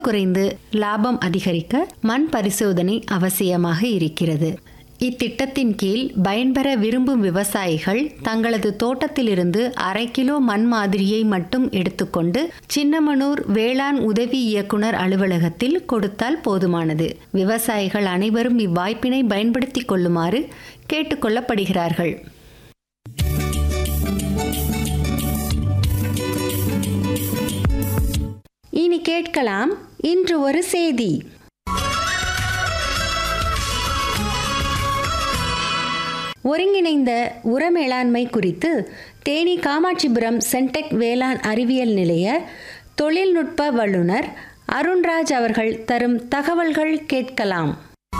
குறைந்து லாபம் அதிகரிக்க மண் பரிசோதனை அவசியமாக இருக்கிறது இத்திட்டத்தின் கீழ் பயன்பெற விரும்பும் விவசாயிகள் தங்களது தோட்டத்திலிருந்து அரை கிலோ மண் மாதிரியை மட்டும் எடுத்துக்கொண்டு சின்னமனூர் வேளாண் உதவி இயக்குனர் அலுவலகத்தில் கொடுத்தால் போதுமானது விவசாயிகள் அனைவரும் இவ்வாய்ப்பினை பயன்படுத்திக் கொள்ளுமாறு கேட்டுக்கொள்ளப்படுகிறார்கள் இனி கேட்கலாம் இன்று ஒரு செய்தி ஒருங்கிணைந்த உர மேலாண்மை குறித்து தேனி காமாட்சிபுரம் சென்டெக் வேளாண் அறிவியல் நிலைய தொழில்நுட்ப வல்லுநர் அருண்ராஜ் அவர்கள் தரும் தகவல்கள் கேட்கலாம்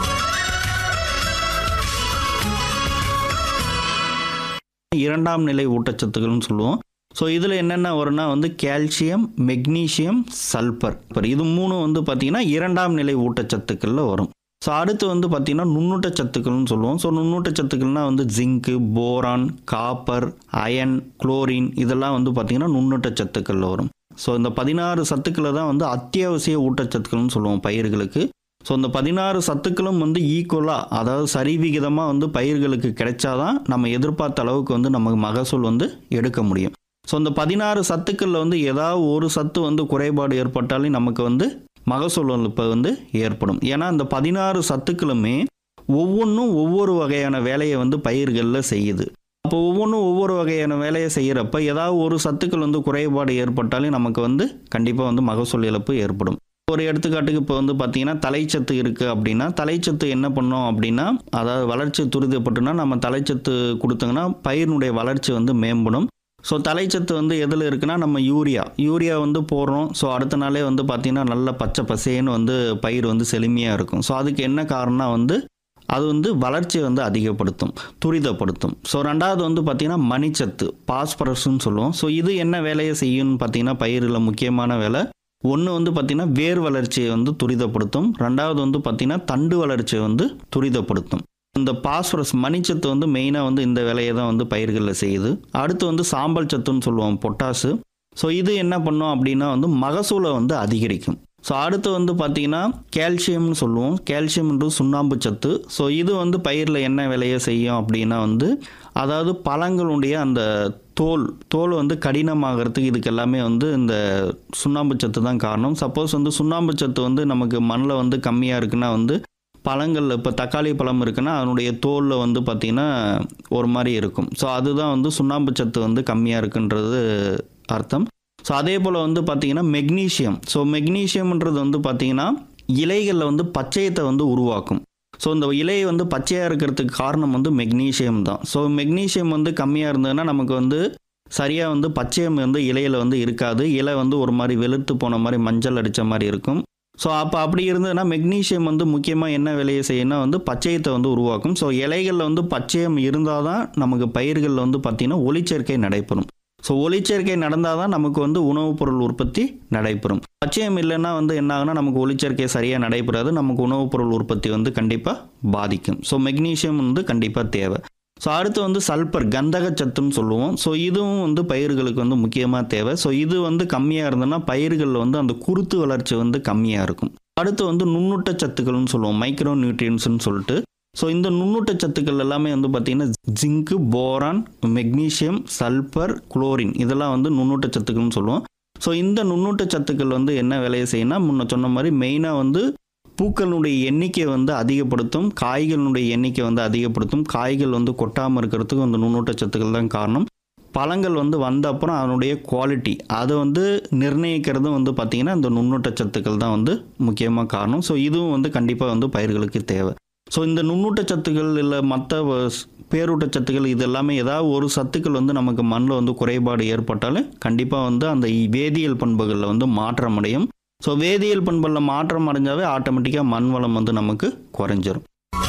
இரண்டாம் நிலை ஊட்டச்சத்துக்கள்னு சொல்லுவோம் ஸோ இதில் என்னென்ன வரும்னா வந்து கால்சியம் மெக்னீசியம் சல்பர் இப்போ இது மூணு வந்து பார்த்திங்கன்னா இரண்டாம் நிலை ஊட்டச்சத்துக்களில் வரும் ஸோ அடுத்து வந்து பார்த்திங்கன்னா நுண்ணூட்டச்சத்துக்கள்னு சொல்லுவோம் ஸோ நுண்ணூட்டச்சத்துக்கள்னால் வந்து zinc boron copper iron chlorine இதெல்லாம் வந்து பார்த்திங்கன்னா நுண்ணூட்டச்சத்துக்களில் வரும் ஸோ இந்த பதினாறு சத்துக்களை தான் வந்து அத்தியாவசிய ஊட்டச்சத்துக்கள்னு சொல்லுவோம் பயிர்களுக்கு ஸோ இந்த பதினாறு சத்துக்களும் வந்து ஈக்குவலாக அதாவது சரிவிகிதமாக வந்து பயிர்களுக்கு கிடைச்சாதான் நம்ம எதிர்பார்த்த அளவுக்கு வந்து நமக்கு மகசூல் வந்து எடுக்க முடியும் ஸோ இந்த பதினாறு சத்துக்களில் வந்து ஏதாவது ஒரு சத்து வந்து குறைபாடு ஏற்பட்டாலே நமக்கு வந்து மகசூல் இப்போ வந்து ஏற்படும் ஏன்னா இந்த பதினாறு சத்துக்களுமே ஒவ்வொன்றும் ஒவ்வொரு வகையான வேலையை வந்து பயிர்களில் செய்யுது அப்போ ஒவ்வொன்றும் ஒவ்வொரு வகையான வேலையை செய்கிறப்ப ஏதாவது ஒரு சத்துக்கள் வந்து குறைபாடு ஏற்பட்டாலே நமக்கு வந்து கண்டிப்பாக வந்து மகசூல் இழப்பு ஏற்படும் ஒரு எடுத்துக்காட்டுக்கு இப்போ வந்து பார்த்தீங்கன்னா தலைச்சத்து இருக்குது அப்படின்னா தலைச்சத்து என்ன பண்ணோம் அப்படின்னா அதாவது வளர்ச்சி துரிதப்பட்டுனா நம்ம தலைச்சத்து கொடுத்தோங்கன்னா பயிரினுடைய வளர்ச்சி வந்து மேம்படும் ஸோ தலைச்சத்து வந்து எதில் இருக்குன்னா நம்ம யூரியா யூரியா வந்து போடுறோம் ஸோ அடுத்த நாளே வந்து பார்த்திங்கன்னா நல்ல பச்சை பசேன்னு வந்து பயிர் வந்து செழுமையாக இருக்கும் ஸோ அதுக்கு என்ன காரணம்னா வந்து அது வந்து வளர்ச்சியை வந்து அதிகப்படுத்தும் துரிதப்படுத்தும் ஸோ ரெண்டாவது வந்து பார்த்திங்கன்னா மணிச்சத்து பாஸ்பரஸ்ன்னு சொல்லுவோம் ஸோ இது என்ன வேலையை செய்யும்னு பார்த்தீங்கன்னா பயிரில் முக்கியமான வேலை ஒன்று வந்து பார்த்திங்கன்னா வேர் வளர்ச்சியை வந்து துரிதப்படுத்தும் ரெண்டாவது வந்து பார்த்திங்கன்னா தண்டு வளர்ச்சியை வந்து துரிதப்படுத்தும் இந்த பாஸ்பரஸ் மணிச்சத்து வந்து மெயினாக வந்து இந்த வேலையை தான் வந்து பயிர்களில் செய்யுது அடுத்து வந்து சாம்பல் சத்துன்னு சொல்லுவோம் பொட்டாசு ஸோ இது என்ன பண்ணும் அப்படின்னா வந்து மகசூலை வந்து அதிகரிக்கும் ஸோ அடுத்து வந்து பார்த்தீங்கன்னா கால்சியம்னு சொல்லுவோம் கால்சியம்ன்றது சுண்ணாம்பு சத்து ஸோ இது வந்து பயிரில் என்ன வேலையை செய்யும் அப்படின்னா வந்து அதாவது பழங்களுடைய அந்த தோல் தோல் வந்து கடினமாகறதுக்கு இதுக்கு எல்லாமே வந்து இந்த சுண்ணாம்பு சத்து தான் காரணம் சப்போஸ் வந்து சுண்ணாம்பு சத்து வந்து நமக்கு மண்ணில் வந்து கம்மியாக இருக்குன்னா வந்து பழங்களில் இப்போ தக்காளி பழம் இருக்குன்னா அதனுடைய தோலில் வந்து பார்த்திங்கன்னா ஒரு மாதிரி இருக்கும் ஸோ அதுதான் வந்து சுண்ணாம்பு சத்து வந்து கம்மியாக இருக்குன்றது அர்த்தம் ஸோ அதே போல் வந்து பார்த்திங்கன்னா மெக்னீஷியம் ஸோ மெக்னீஷியம்ன்றது வந்து பார்த்திங்கன்னா இலைகளில் வந்து பச்சையத்தை வந்து உருவாக்கும் ஸோ இந்த இலை வந்து பச்சையாக இருக்கிறதுக்கு காரணம் வந்து மெக்னீஷியம் தான் ஸோ மெக்னீஷியம் வந்து கம்மியாக இருந்ததுன்னா நமக்கு வந்து சரியாக வந்து பச்சையம் வந்து இலையில் வந்து இருக்காது இலை வந்து ஒரு மாதிரி வெளுத்து போன மாதிரி மஞ்சள் அடித்த மாதிரி இருக்கும் ஸோ அப்போ அப்படி இருந்ததுன்னா மெக்னீஷியம் வந்து முக்கியமாக என்ன வேலையை செய்யணும்னா வந்து பச்சையத்தை வந்து உருவாக்கும் ஸோ இலைகளில் வந்து பச்சையம் இருந்தால் தான் நமக்கு பயிர்களில் வந்து பார்த்திங்கன்னா ஒளிச்சேர்க்கை நடைபெறும் ஸோ ஒளிச்சேர்க்கை நடந்தால் தான் நமக்கு வந்து உணவுப் பொருள் உற்பத்தி நடைபெறும் பச்சையம் இல்லைன்னா வந்து என்ன ஆகுனா நமக்கு ஒளிச்சேர்க்கை சரியாக நடைபெறாது நமக்கு உணவுப் பொருள் உற்பத்தி வந்து கண்டிப்பாக பாதிக்கும் ஸோ மெக்னீஷியம் வந்து கண்டிப்பாக தேவை ஸோ அடுத்து வந்து சல்பர் கந்தக சத்துன்னு சொல்லுவோம் ஸோ இதுவும் வந்து பயிர்களுக்கு வந்து முக்கியமாக தேவை ஸோ இது வந்து கம்மியாக இருந்ததுன்னா பயிர்களில் வந்து அந்த குருத்து வளர்ச்சி வந்து கம்மியாக இருக்கும் அடுத்து வந்து நுண்ணூட்ட சத்துக்கள்னு சொல்லுவோம் மைக்ரோ நியூட்ரியன்ஸ்னு சொல்லிட்டு ஸோ இந்த நுண்ணூட்ட சத்துக்கள் எல்லாமே வந்து பார்த்திங்கன்னா zinc boron magnesium sulphur chlorine இதெல்லாம் வந்து நுண்ணூட்ட சத்துக்கள்னு சொல்லுவோம் ஸோ இந்த நுண்ணூட்ட சத்துக்கள் வந்து என்ன வேலையை செய்யணும்னா முன்ன சொன்ன மாதிரி மெயினாக வந்து பூக்களுடைய எண்ணிக்கை வந்து அதிகப்படுத்தும் காய்களுடைய எண்ணிக்கை வந்து அதிகப்படுத்தும் காய்கள் வந்து கொட்டாமல் இருக்கிறதுக்கு அந்த நுண்ணூட்ட சத்துக்கள் தான் காரணம் பழங்கள் வந்து வந்த அப்புறம் அதனுடைய குவாலிட்டி அதை வந்து நிர்ணயிக்கிறதும் வந்து பார்த்திங்கன்னா இந்த நுண்ணூட்ட சத்துக்கள் தான் வந்து முக்கியமாக காரணம் ஸோ இதுவும் வந்து கண்டிப்பாக வந்து பயிர்களுக்கு தேவை ஸோ இந்த நுண்ணூட்ட சத்துக்கள் இல்லை மற்ற பேரூட்ட சத்துக்கள் இது எல்லாமே ஏதாவது ஒரு சத்துக்கள் வந்து நமக்கு மண்ணில் வந்து குறைபாடு ஏற்பட்டாலும் கண்டிப்பாக வந்து அந்த வேதியியல் பண்புகளில் வந்து மாற்றம் அடையும் ஸோ வேதியியல் பண்புகளில் மாற்றம் அடைஞ்சாவே ஆட்டோமேட்டிக்காக மண் வளம் வந்து நமக்கு குறைஞ்சிரும்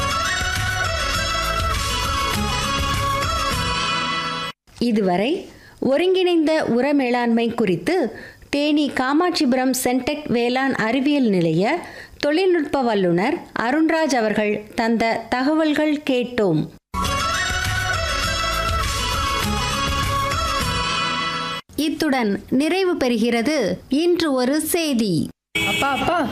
இதுவரை ஒருங்கிணைந்த உர மேலாண்மை குறித்து தேனி காமாட்சிபுரம் சென்டெக் வேளாண் அறிவியல் நிலைய தொழில்நுட்ப வல்லுநர் அருண்ராஜ் அவர்கள் தந்த தகவல்கள் கேட்டோம் இத்துடன் நிறைவு பெறுகிறது இன்று ஒரு செய்தி அப்பா அப்பா